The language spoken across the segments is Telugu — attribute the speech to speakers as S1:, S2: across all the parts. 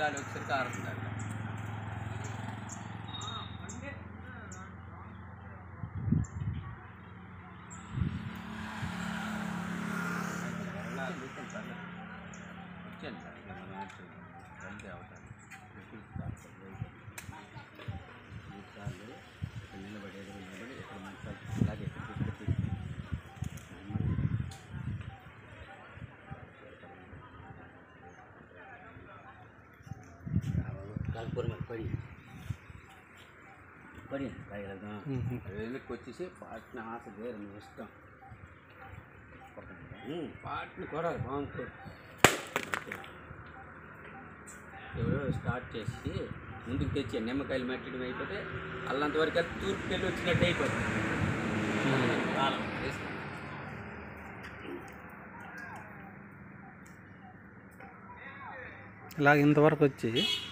S1: గాలి వచ్చేసరికి ఆరుతుందంట వచ్చాను సార్ ఇక మనం యాక్చువల్ అంతే అవుతాను మూడు సార్లు ఇక్కడ నిలబడి ఎదురు నిలబడి ఇక్కడ మూడు సార్లు ఇలాగే ఇక్కడ ఇక్కడ తిప్పి. కాల్పూర్ మరి పడి పడి కాయలదా వెళ్ళికి వచ్చేసి పాటిని ఆశ వేరు నీ ఇష్టం ఉమ్, పాటిని కొడాలి బాగుంటుంది ఎవరో స్టార్ట్ చేసి ముందుకు తెచ్చి నిమ్మకాయలు మట్టడం అయిపోతే అల్లంత వరకు అది తూర్పుకి వెళ్ళి వచ్చినట్టు అయిపోతుంది కాలం వేసుకో.
S2: ఇలాగ ఇంతవరకు వచ్చి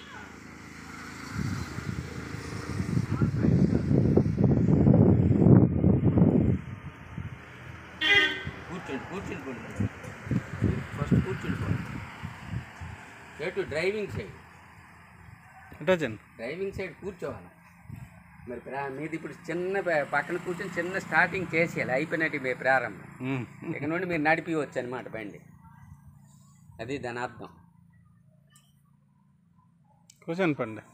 S1: కూర్చోండి కూర్చొని పోండి ఫస్ట్ కూర్చొని పోండి ఎటు డ్రైవింగ్ సైడ్
S2: ఇటొచ్చండి
S1: డ్రైవింగ్ సైడ్ కూర్చోవాలి మరి ప్రా మీది ఇప్పుడు చిన్న ప- పక్కన కూర్చొని చిన్న స్టార్టింగ్ చేసేయాలి అయిపోయినట్టు మీ ప్రారంభం ఇక నుండి మీరు నడిపివచ్చు అనమాట బండి అది దాని అర్థం
S2: కూర్చొని పండి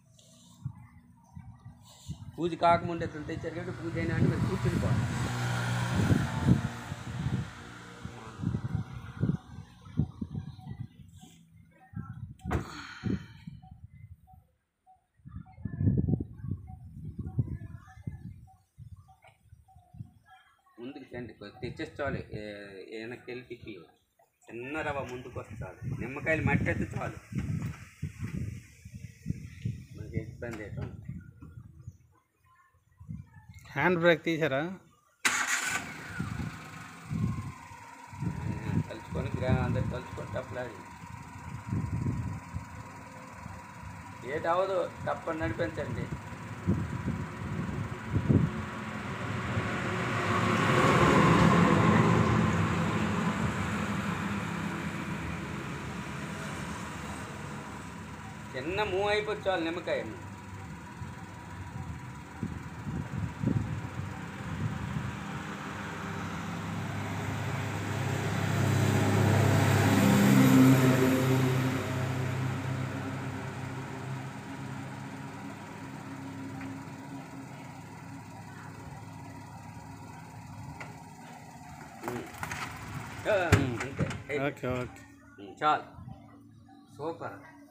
S1: పూజ కాకముందే ఎట్లా తెచ్చారు కాబట్టి పూజ అయినా అంటే మీరు కూర్చుని పోవాలి ముందుకు చండి కొద్ది తెచ్చేసి చాలు ఏ- వెనక్కి వెళ్ళి తిప్పి చిన్న రవ్వ ముందుకు వస్తే చాలు నిమ్మకాయలు మట్టెత్తి చాలు మనకి ఇబ్బంది అవుతుంది
S2: హ్యాండ్ బ్రేక్ తీసారా
S1: కలుసుకొని గ్రామం అందరు కలుసుకొని తప్పలాడి ఏటి అవ్వదు తప్పని నడిపించండి చిన్న మూవ్ అయిపోవచ్చు చాలు నిమ్మకాయ అంతే
S2: ఓకే ఓకే
S1: చాలు సూపర్